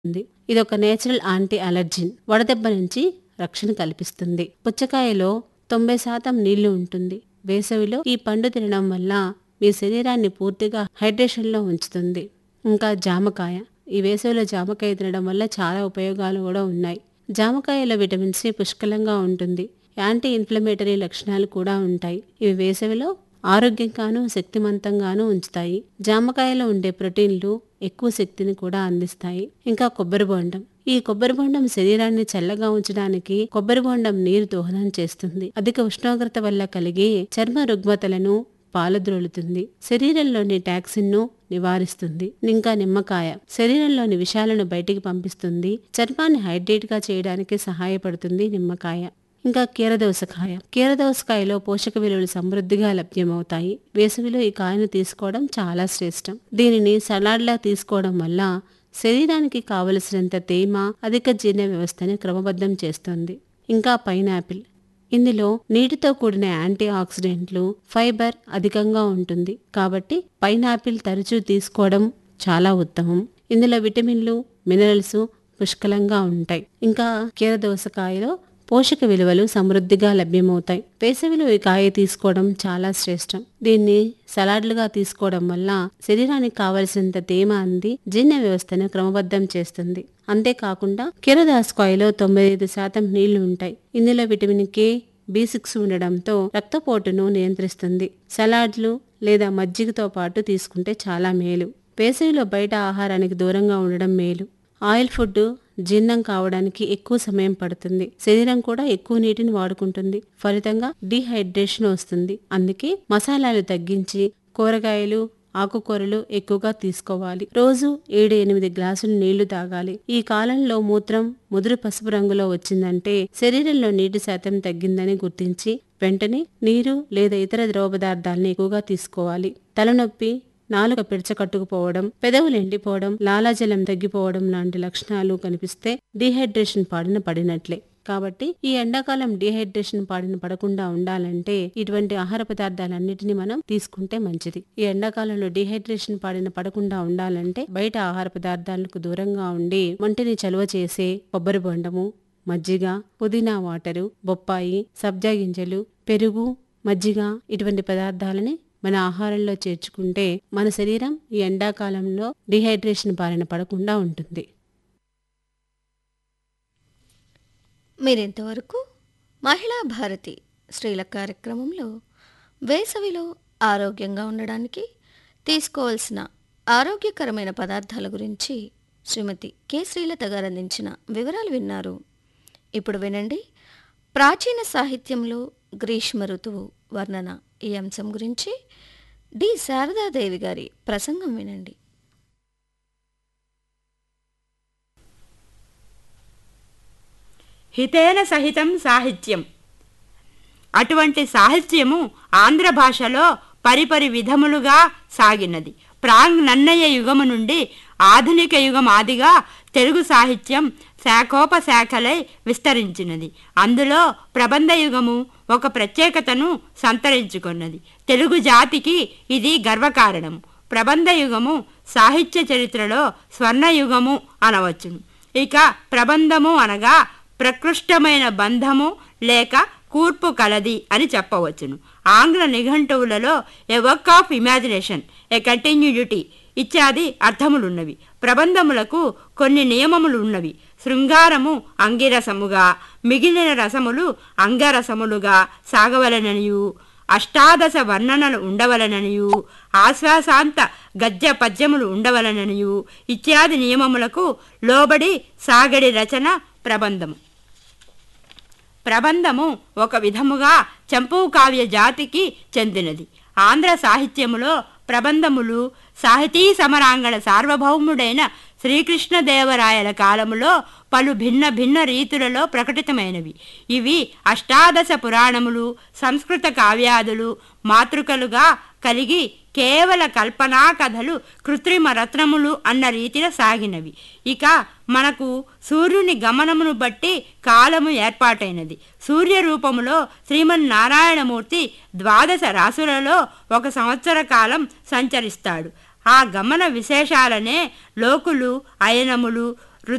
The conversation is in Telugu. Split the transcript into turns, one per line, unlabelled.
ఉంది ఇది ఒక నేచురల్ యాంటీ అలర్జిన్ వడదెబ్బ నుంచి రక్షణ కల్పిస్తుంది పుచ్చకాయలో తొంభై శాతం నీళ్లు ఉంటుంది వేసవిలో ఈ పండు తినడం వల్ల మీ శరీరాన్ని పూర్తిగా హైడ్రేషన్ లో ఉంచుతుంది ఇంకా జామకాయ ఈ వేసవిలో జామకాయ తినడం వల్ల చాలా ఉపయోగాలు కూడా ఉన్నాయి జామకాయలో విటమిన్ సి పుష్కలంగా ఉంటుంది యాంటీ ఇన్ఫ్లమేటరీ లక్షణాలు కూడా ఉంటాయి ఇవి వేసవిలో ఆరోగ్యంగాను శక్తివంతంగాను ఉంచుతాయి జామకాయలో ఉండే ప్రోటీన్లు ఎక్కువ శక్తిని కూడా అందిస్తాయి ఇంకా కొబ్బరి బొండం ఈ కొబ్బరి బొండం శరీరాన్ని చల్లగా ఉంచడానికి కొబ్బరి బొండం నీరు దోహదం చేస్తుంది అధిక ఉష్ణోగ్రత వల్ల కలిగే చర్మ రుగ్మతలను పాలద్రోలుతుంది శరీరంలోని టాక్సిన్ ను నివారిస్తుంది ఇంకా నిమ్మకాయ శరీరంలోని విషాలను బయటికి పంపిస్తుంది చర్మాన్ని హైడ్రేట్ గా చేయడానికి సహాయపడుతుంది నిమ్మకాయ ఇంకా కీరదోసకాయ కీరదోసకాయలో పోషక విలువలు సమృద్ధిగా లభ్యమవుతాయి వేసవిలో ఈ కాయను తీసుకోవడం చాలా శ్రేష్టం దీనిని సలాడ్లా తీసుకోవడం వల్ల శరీరానికి కావలసినంత తేమ అధిక జీర్ణ వ్యవస్థని క్రమబద్ధం చేస్తుంది ఇంకా పైనాపిల్ ఇందులో నీటితో కూడిన యాంటీ ఆక్సిడెంట్లు ఫైబర్ అధికంగా ఉంటుంది కాబట్టి పైనాపిల్ తరచూ తీసుకోవడం చాలా ఉత్తమం ఇందులో విటమిన్లు మినరల్స్ పుష్కలంగా ఉంటాయి ఇంకా కీరదోసకాయలో పోషక విలువలు సమృద్ధిగా లభ్యమవుతాయి వేసవిలో ఈ కాయ తీసుకోవడం చాలా శ్రేష్టం దీన్ని సలాడ్లుగా తీసుకోవడం వల్ల శరీరానికి కావలసినంత తేమ అంది జీర్ణ వ్యవస్థను క్రమబద్ధం చేస్తుంది అంతేకాకుండా కీరదాసకాయలో తొంభై ఐదు శాతం నీళ్లు ఉంటాయి ఇందులో విటమిన్ కే బి సిక్స్ ఉండడంతో రక్తపోటును నియంత్రిస్తుంది సలాడ్లు లేదా మజ్జిగతో పాటు తీసుకుంటే చాలా మేలు వేసవిలో బయట ఆహారానికి దూరంగా ఉండడం మేలు ఆయిల్ ఫుడ్ జీర్ణం కావడానికి ఎక్కువ సమయం పడుతుంది శరీరం కూడా ఎక్కువ నీటిని వాడుకుంటుంది ఫలితంగా డీహైడ్రేషన్ వస్తుంది అందుకే మసాలాలు తగ్గించి కూరగాయలు ఆకుకూరలు ఎక్కువగా తీసుకోవాలి రోజు ఏడు ఎనిమిది గ్లాసులు నీళ్లు తాగాలి ఈ కాలంలో మూత్రం ముదురు పసుపు రంగులో వచ్చిందంటే శరీరంలో నీటి శాతం తగ్గిందని గుర్తించి వెంటనే నీరు లేదా ఇతర ద్రవ పదార్థాలను ఎక్కువగా తీసుకోవాలి తలనొప్పి నాలుక పిడచకట్టుకుపోవడం పెదవులు ఎండిపోవడం లాలాజలం తగ్గిపోవడం లాంటి లక్షణాలు కనిపిస్తే డీహైడ్రేషన్ పాడిన పడినట్లే కాబట్టి ఈ ఎండాకాలం డీహైడ్రేషన్ పాడిన పడకుండా ఉండాలంటే ఇటువంటి ఆహార పదార్థాలన్నిటిని మనం తీసుకుంటే మంచిది ఈ ఎండాకాలంలో డీహైడ్రేషన్ పాడిన పడకుండా ఉండాలంటే బయట ఆహార పదార్థాలకు దూరంగా ఉండి ఒంటిని చలువ చేసే కొబ్బరి బొండము మజ్జిగ పుదీనా వాటరు బొప్పాయి సబ్జా గింజలు పెరుగు మజ్జిగ ఇటువంటి పదార్థాలని మన ఆహారంలో చేర్చుకుంటే మన శరీరం ఈ ఎండాకాలంలో డిహైడ్రేషన్ బారిన పడకుండా ఉంటుంది
మీరింతవరకు మహిళా భారతి స్త్రీల కార్యక్రమంలో వేసవిలో ఆరోగ్యంగా ఉండడానికి తీసుకోవాల్సిన ఆరోగ్యకరమైన పదార్థాల గురించి శ్రీమతి కె శ్రీలత గారు అందించిన వివరాలు విన్నారు ఇప్పుడు వినండి ప్రాచీన సాహిత్యంలో గ్రీష్మ ఋతువు వర్ణన ఈ అంశం గురించి డి శారదాదేవి గారి ప్రసంగం వినండి
హితేన సహితం సాహిత్యం అటువంటి సాహిత్యము ఆంధ్ర భాషలో పరిపరి విధములుగా సాగినది ప్రాంగ్ నన్నయ్య యుగము నుండి ఆధునిక యుగం ఆదిగా తెలుగు సాహిత్యం శాఖోపశాఖలై విస్తరించినది అందులో ప్రబంధ యుగము ఒక ప్రత్యేకతను సంతరించుకున్నది తెలుగు జాతికి ఇది గర్వకారణము ప్రబంధ యుగము సాహిత్య చరిత్రలో స్వర్ణయుగము అనవచ్చును ఇక ప్రబంధము అనగా ప్రకృష్టమైన బంధము లేక కూర్పు కలది అని చెప్పవచ్చును ఆంగ్ల నిఘంటువులలో a work of imagination a continuity ఇత్యాది అర్థములున్నవి ప్రబంధములకు కొన్ని నియమములు ఉన్నవి శృంగారము అంగిరసముగా మిగిలిన రసములు అంగరసములుగా సాగవలననియు అష్టాదశ వర్ణనలు ఉండవలననియు ఆశ్వాసాంత గద్య పద్యములు ఉండవలననియు ఇత్యాది నియమములకు లోబడి సాగడి రచన ప్రబంధము ప్రబంధము ఒక విధముగా చంపూ కావ్య జాతికి చెందినది ఆంధ్ర సాహిత్యములో ప్రబంధములు సాహితీ సమరాంగణ సార్వభౌముడైన శ్రీకృష్ణదేవరాయల కాలములో పలు భిన్న భిన్న రీతులలో ప్రకటితమైనవి ఇవి అష్టాదశ పురాణములు సంస్కృత కావ్యాదులు మాతృకలుగా కలిగి కేవల కల్పనా కథలు కృత్రిమ రత్నములు అన్న రీతిన సాగినవి ఇక మనకు సూర్యుని గమనమును బట్టి కాలము ఏర్పాటైనది సూర్య రూపములో శ్రీమన్నారాయణమూర్తి ద్వాదశ రాసులలో ఒక సంవత్సర కాలం సంచరిస్తాడు ఆ గమన విశేషాలనే లోకులు అయనములు